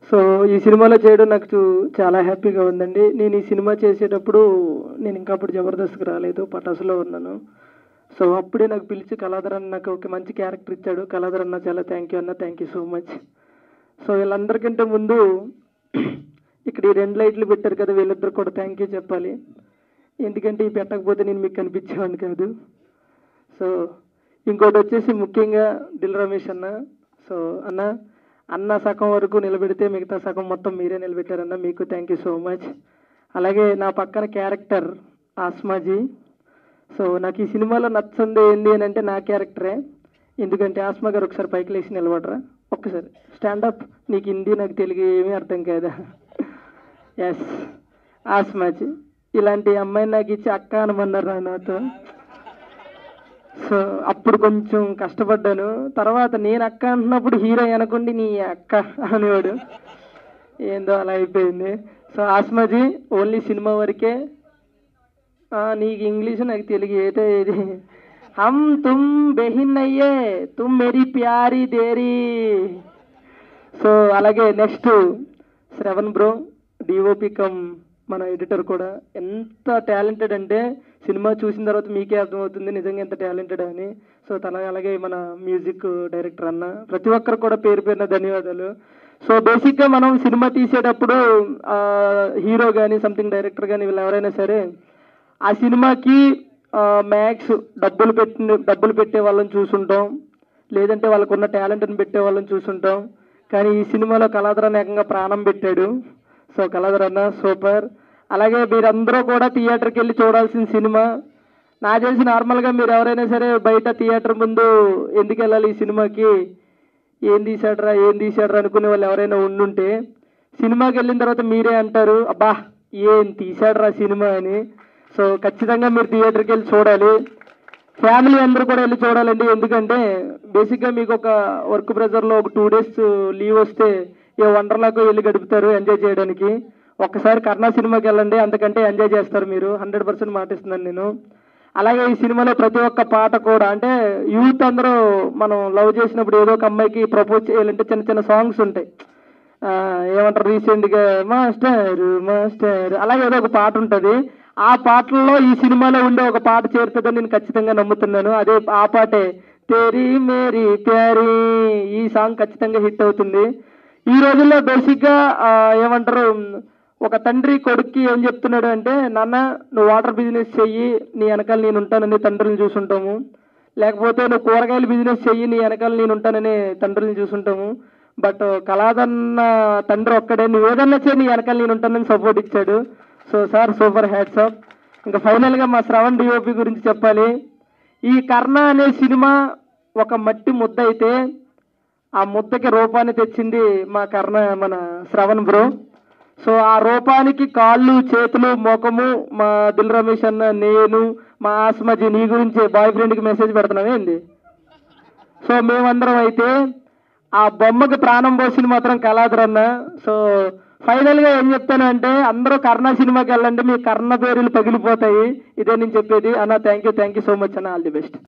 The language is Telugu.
సో ఈ సినిమాలో చేయడం నాకు చూ- చాలా హ్యాపీగా ఉందండి నేను ఈ సినిమా చేసేటప్పుడు నేను ఇంకా అప్పుడు జబర్దస్త్కి రాలేదు పటాసులో ఉన్నాను సో అప్పుడే నాకు పిలిచి కళాధర్ అన్న నాకు ఒక మంచి క్యారెక్టర్ ఇచ్చాడు కళాధర్ అన్న చాలా థ్యాంక్ యూ అన్న thank you so much so వీళ్ళందరికంటే ముందు ఇక్కడ ఈ రెండు లైట్లు పెట్టారు కదా వీళ్ళిద్దరు కూడా థ్యాంక్ యూ చెప్పాలి ఎందుకంటే ఈ పెట్టకపోతే నేను మీకు కనిపించేవాడిని కాదు సో ఇంకోటి వచ్చేసి ముఖ్యంగా దిల్ రమేష్ అన్న సో అన్న అన్న సగం వరకు నిలబెడితే మిగతా సగం మొత్తం మీరే నిలబెట్టారన్న మీకు థ్యాంక్ యూ సో మచ్ అలాగే నా పక్కన క్యారెక్టర్ ఆస్మాజీ సో నాకు ఈ సినిమాలో నచ్చంది ఏంటి అని అంటే నా క్యారెక్టరే ఎందుకంటే ఆస్మా గారు ఒకసారి పైకి లేచి నిలబడరా ఒక్కసారి స్టాండప్ నీకు హిందీ నాకు తెలుగు ఏమీ అర్థం కాదా ఎస్ ఆస్మాజీ ఇలాంటి అమ్మాయిని నాకు ఇచ్చి అక్క అనమన్నారు రా నాతో సో అప్పుడు కొంచెం కష్టపడ్డాను తర్వాత నేను అక్క అంటున్నప్పుడు హీరో అనకుండి నీ అక్క అనేవాడు ఏందో అలా అయిపోయింది సో ఆస్మాజీ ఓన్లీ సినిమా వరకే ఆ, నీకు ఇంగ్లీష్ నాకు తెలుగు ఏటో ఇది హమ్ తుమ్ బెహిన్ అయ్యే తుమ్ మేరీ ప్యారీ దేరీ సో అలాగే next Shravan bro DOP cum మన ఎడిటర్ కూడా ఎంత టాలెంటెడ్ అంటే సినిమా చూసిన తర్వాత మీకే అర్థమవుతుంది నిజంగా ఎంత టాలెంటెడ్ అని సో తల అలాగే మన మ్యూజిక్ డైరెక్టర్ అన్న ప్రతి ఒక్కరు కూడా పేరు పేరున ధన్యవాదాలు సో బేసిక్గా మనం సినిమా తీసేటప్పుడు హీరో కానీ సంథింగ్ డైరెక్టర్ కానీ వీళ్ళు ఎవరైనా సరే ఆ సినిమాకి మ్యాక్స్ డబ్బులు పెట్టి డబ్బులు పెట్టే వాళ్ళని చూసుంటాం లేదంటే వాళ్ళకున్న టాలెంట్ని పెట్టే వాళ్ళని చూసుంటాం కానీ ఈ సినిమాలో కళాధరన్ ఏకంగా ప్రాణం పెట్టాడు సో కళాధరన్న సూపర్ అలాగే మీరందరూ కూడా థియేటర్కి వెళ్ళి చూడాల్సిన సినిమా నా తెలిసి నార్మల్గా మీరు ఎవరైనా సరే బయట థియేటర్ ముందు ఎందుకు వెళ్ళాలి ఈ సినిమాకి ఏం తీసాడరా ఏం తీసాడరా అనుకునే వాళ్ళు ఎవరైనా ఉండుంటే సినిమాకి వెళ్ళిన తర్వాత మీరే అంటారు అబ్బా ఏం తీసాడరా సినిమా అని సో ఖచ్చితంగా మీరు థియేటర్కి వెళ్ళి చూడాలి ఫ్యామిలీ అందరూ కూడా వెళ్ళి చూడాలండి ఎందుకంటే బేసిక్గా మీకు ఒక వర్క్ ప్రెజర్లో ఒక టూ డేస్ లీవ్ వస్తే ఏ వండర్లాకు వెళ్ళి గడుపుతారు ఎంజాయ్ చేయడానికి ఒక్కసారి కర్ణా సినిమాకి వెళ్ళండి అంతకంటే ఎంజాయ్ చేస్తారు మీరు హండ్రెడ్ పర్సెంట్ మాటిస్తున్నాను నేను అలాగే ఈ సినిమాలో ప్రతి ఒక్క పాట కూడా అంటే యూత్ అందరూ మనం లవ్ చేసినప్పుడు ఏదో ఒక అమ్మాయికి ప్రపోజ్ చేయాలంటే చిన్న చిన్న సాంగ్స్ ఉంటాయి ఆ, ఏమంటారు రీసెంట్గా మాస్టర్ మాస్టర్ అలాగే ఏదో ఒక పాట ఉంటుంది ఆ పాటల్లో ఈ సినిమాలో ఉండే ఒక పాట చేరుతుందని నేను ఖచ్చితంగా నమ్ముతున్నాను అదే ఆ పాటే తేరీ మేరీ ప్యారీ ఈ సాంగ్ ఖచ్చితంగా హిట్ అవుతుంది ఈ రోజుల్లో బేసిక్గా ఆ, ఏమంటారు ఒక తండ్రి కొడుక్కి ఏం చెప్తున్నాడు అంటే నాన్న నువ్వు వాటర్ బిజినెస్ చెయ్యి నీ వెనకాల నేను ఉంటానని తండ్రిని చూసుంటాము లేకపోతే నువ్వు కూరగాయల బిజినెస్ చెయ్యి నీ వెనకాల నేను ఉంటానని తండ్రిని చూసుంటాము బట్ కళాదన్న తండ్రి ఒక్కడే నువ్వు ఏదన్నా చేయి నీ వెనకాల నేను ఉంటానని సపోర్ట్ ఇచ్చాడు so sir super hats off ఇంకా ఫైనల్గా మా శ్రవణ్ డిఓపి గురించి చెప్పాలి ఈ కర్ణ అనే సినిమా ఒక మట్టి ముద్ద అయితే ఆ ముద్దకి రూపాన్ని తెచ్చింది మా కర్ణ మన శ్రవణ్ బ్రో సో ఆ రూపానికి కాళ్ళు చేతులు ముఖము మా దిల్ రమేష్ అన్న నేను మా ఆస్మజీ నీ గురించి బాయ్ ఫ్రెండ్కి మెసేజ్ పెడుతున్నామే ఏంది సో మేమందరం అయితే ఆ బొమ్మకి ప్రాణం పోసింది మాత్రం కళాధర్ అన్న సో ఫైనల్ గా ఏం చెప్తాను అంటే అందరూ కర్ణ సినిమాకి వెళ్ళండి మీ కర్ణ పేర్లు పగిలిపోతాయి ఇదే నేను చెప్పేది అన్న thank you thank you so much అన్న ఆల్ ది బెస్ట్